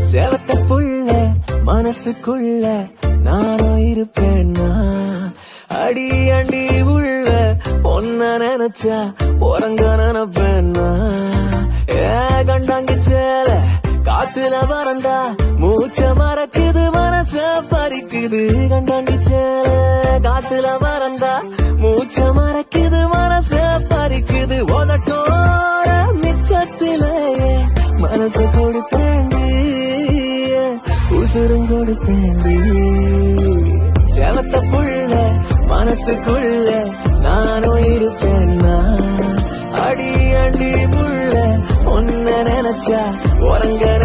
சேவத்த புள்ள மனசுக்குள்ள நானும் இருப்பேன்னா அடி அண்டி உள்ள ஒன்ன நினைச்சா உறங்க நினைப்பேன்னா ஏ கண்டாங்கி சேல காத்துல பறந்தா மூச்ச மறக்குது மனச பறிக்குது கண்டாங்கி சேல காத்துல பறந்தா மூச்ச மறக்குது மனச பறிக்குது உதட்டோட மிச்சத்திலேயே மனசு கொடுத்தேண்டி உசுரும் கொடுத்தேண்டி செவத்த புள்ள மனசுக்குள்ள நானும் இருப்பேன்னா அடி அடி புள்ள ஒன்ன நினைச்சா உறங்க